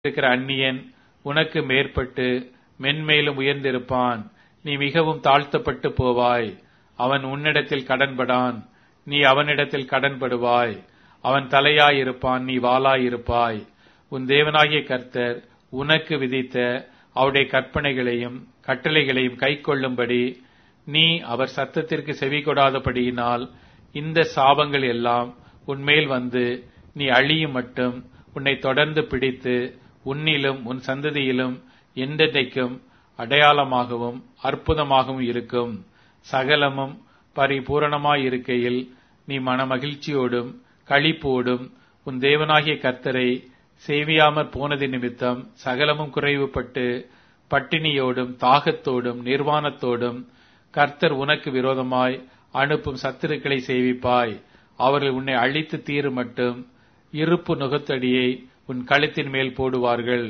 இருக்கிற அந்நியன் உனக்கு மேற்பட்டு மென்மேலும் உயர்ந்திருப்பான் நீ மிகவும் தாழ்த்தப்பட்டு போவாய் அவன் உன்னிடத்தில் கடன்படான் நீ அவனிடத்தில் கடன்படுவாய் அவன் தலையாயிருப்பான் நீ வாளாயிருப்பாய் உன் தேவனாகிய கர்த்தர் உனக்கு விதித்த அவருடைய கற்பனைகளையும் கட்டளைகளையும் கைக்கொள்ளும்படி நீ அவர் சத்தத்திற்கு செவி கொடாதபடியினால் இந்த சாபங்கள் எல்லாம் உன்மேல் வந்து நீ அழியும் மட்டும் உன்னை தொடர்ந்து பிடித்து உன்னிலும் உன் சந்ததியிலும் என்றென்றைக்கும் அடையாளமாகவும் அற்புதமாகவும் இருக்கும் சகலமும் பரிபூரணமாயிருக்கையில் நீ மனமகிழ்ச்சியோடும் களிப்போடும் உன் தேவனாகிய கர்த்தரை சேவியாமற் போனது நிமித்தம் சகலமும் குறைவுபட்டு பட்டினியோடும் தாகத்தோடும் நிர்வாணத்தோடும் கர்த்தர் உனக்கு விரோதமாய் அனுப்பும் சத்துருக்களை சேவிப்பாய் அவர்கள் உன்னை அழித்து தீரு மட்டும் இருப்பு நுகத்தடியை உன் கழுத்தின் மேல் போடுவார்கள்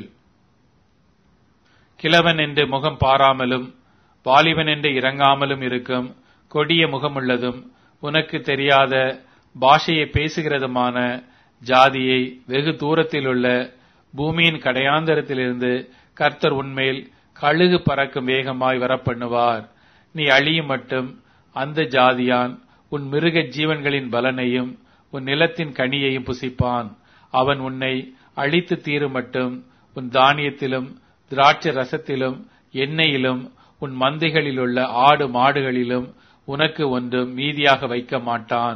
கிழவன் என்று முகம் பாராமலும் வாலிபன் என்று இறங்காமலும் இருக்கும் கொடிய முகமுள்ளதும் உனக்கு தெரியாத பாஷையை பேசுகிறதுமான ஜாதியை வெகு தூரத்திலுள்ள பூமியின் கடையாந்தரத்திலிருந்து கர்த்தர் உன்மேல் கழுகு பறக்கும் வேகமாய் வரப்பண்ணுவார் நீ அழியும் மட்டும் அந்த ஜாதியான் உன் மிருக ஜீவன்களின் பலனையும் உன் நிலத்தின் கனியையும் புசிப்பான் அவன் உன்னை அழித்து தீரு மட்டும் உன் தானியத்திலும் திராட்சை ரசத்திலும் எண்ணெயிலும் உன் மந்தைகளிலுள்ள ஆடு மாடுகளிலும் உனக்கு ஒன்றும் மீதியாக வைக்க மாட்டான்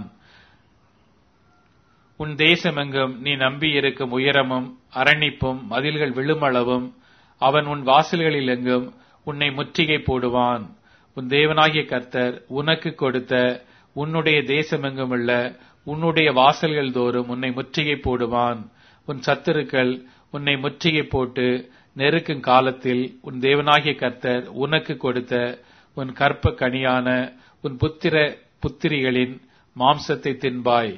உன் தேசமெங்கும் நீ நம்பியிருக்கும் உயரமும் அரணிப்பும் மதில்கள் விழுமளவும் அவன் உன் வாசல்களில் எங்கும் உன்னை முற்றுகை போடுவான் உன் தேவனாகிய கர்த்தர் உனக்கு கொடுத்த உன்னுடைய தேசமெங்கும் உள்ள உன்னுடைய வாசல்கள் தோறும் உன்னை முற்றுகை போடுவான் உன் சத்துருக்கள் உன்னை முற்றுகை போட்டு நெருக்கும் காலத்தில் உன் தேவனாகிய கர்த்தர் உனக்கு கொடுத்த உன் கற்ப கனியான உன் புத்திர புத்திரிகளின் மாம்சத்தை தின்பாய்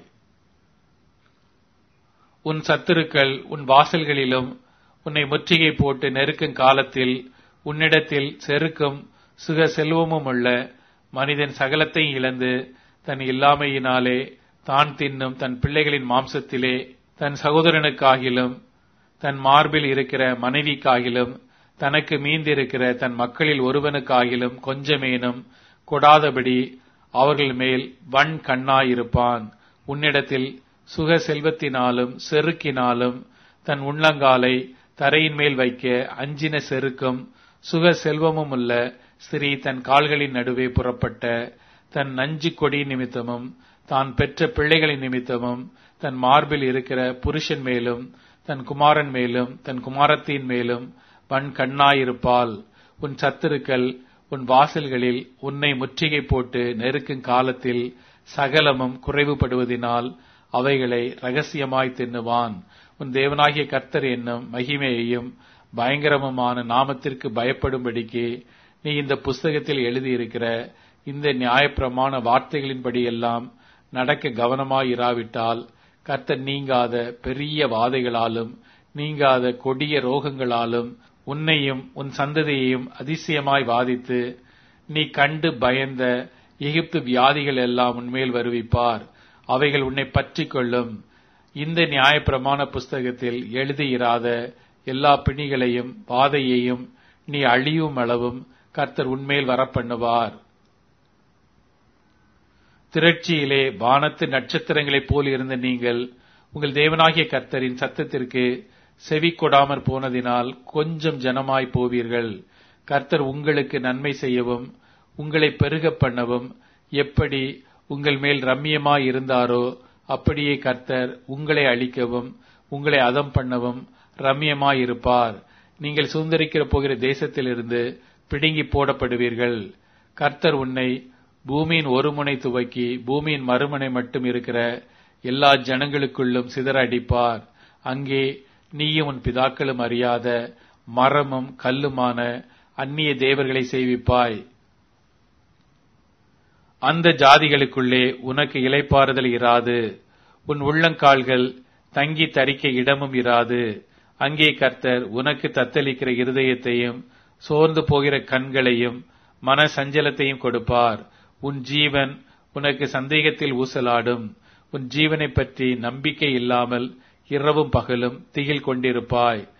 உன் சத்துருக்கள் உன் வாசல்களிலும் உன்னை முற்றுகை போட்டு நெருக்கும் காலத்தில் உன்னிடத்தில் செருக்கும் சுக செல்வமும் உள்ள மனிதன் சகலத்தையும் இழந்து தன் இல்லாமையினாலே தான் தின்னும் தன் பிள்ளைகளின் மாம்சத்திலே தன் சகோதரனுக்காகிலும் தன் மார்பில் இருக்கிற மனைவிக்காகிலும் தனக்கு மீந்திருக்கிற தன் மக்களில் ஒருவனுக்காகிலும் கொஞ்சமேனும் கொடாதபடி அவர்கள் மேல் வன் கண்ணாயிருப்பான் உன்னிடத்தில் சுக செல்வத்தினாலும் செருக்கினாலும் தன் உள்ளங்காலை தரையின் மேல் வைக்க அஞ்சின செருக்கும் சுக செல்வமும் உள்ள ஸ்திரீ தன் கால்களின் நடுவே புறப்பட்ட தன் நஞ்சு கொடி நிமித்தமும் தான் பெற்ற பிள்ளைகளின் நிமித்தமும் தன் மார்பில் இருக்கிற புருஷன் மேலும் தன் குமாரன் மேலும் தன் குமாரத்தின் மேலும் வன் கண்ணாயிருப்பால் உன் சத்துருக்கள் உன் வாசல்களில் உன்னை முற்றுகை போட்டு நெருக்கும் காலத்தில் சகலமும் குறைவுபடுவதினால் அவைகளை ரகசியமாய் தின்னுவான் உன் தேவனாகிய கர்த்தர் என்னும் மகிமையையும் பயங்கரமுமான நாமத்திற்கு பயப்படும்படிக்கு நீ இந்த புஸ்தகத்தில் எழுதியிருக்கிற இந்த நியாயப்பிரமாண வார்த்தைகளின்படி எல்லாம் நடக்க கவனமாயிராவிட்டால் கர்த்தர் நீங்காத பெரிய வாதைகளாலும் நீங்காத கொடிய ரோகங்களாலும் உன்னையும் உன் சந்ததியையும் அதிசயமாய் வாதித்து நீ கண்டு பயந்த எகிப்து வியாதிகள் எல்லாம் உன்மேல் வருவிப்பார் அவைகள் உன்னை பற்றி கொள்ளும் இந்த நியாயப்பிரமாண புஸ்தகத்தில் எழுதியிராத எல்லா பிணிகளையும் வாதையையும் நீ அழியும் அளவும் கர்த்தர் உன்மேல் வரப்பண்ணுவார் திரட்சியிலே வானத்து நட்சத்திரங்களைப் போல் இருந்த நீங்கள் உங்கள் தேவனாகிய கர்த்தரின் சத்தத்திற்கு செவி கொடாமற் போனதினால் கொஞ்சம் ஜனமாய் போவீர்கள் கர்த்தர் உங்களுக்கு நன்மை செய்யவும் உங்களை பெருக பண்ணவும் எப்படி உங்கள் மேல் ரம்மியமாய் இருந்தாரோ அப்படியே கர்த்தர் உங்களை அழிக்கவும் உங்களை அதம் பண்ணவும் ரம்மியமாய் இருப்பார் நீங்கள் சுதந்திரிக்கிற போகிற தேசத்திலிருந்து பிடுங்கி போடப்படுவீர்கள் கர்த்தர் உன்னை பூமியின் ஒரு முனை துவக்கி பூமியின் மறுமுனை மட்டும் இருக்கிற எல்லா ஜனங்களுக்குள்ளும் சிதற அடிப்பார் அங்கே நீயும் உன் பிதாக்களும் அறியாத மரமும் கல்லுமான அந்நிய தேவர்களை செய்விப்பாய் அந்த ஜாதிகளுக்குள்ளே உனக்கு இலைப்பாறுதல் இராது உன் உள்ளங்கால்கள் தங்கி தரிக்க இடமும் இராது அங்கே கர்த்தர் உனக்கு தத்தளிக்கிற இருதயத்தையும் சோர்ந்து போகிற கண்களையும் மன சஞ்சலத்தையும் கொடுப்பார் உன் ஜீவன் உனக்கு சந்தேகத்தில் ஊசலாடும் உன் ஜீவனை பற்றி நம்பிக்கை இல்லாமல் இரவும் பகலும் திகில் கொண்டிருப்பாய்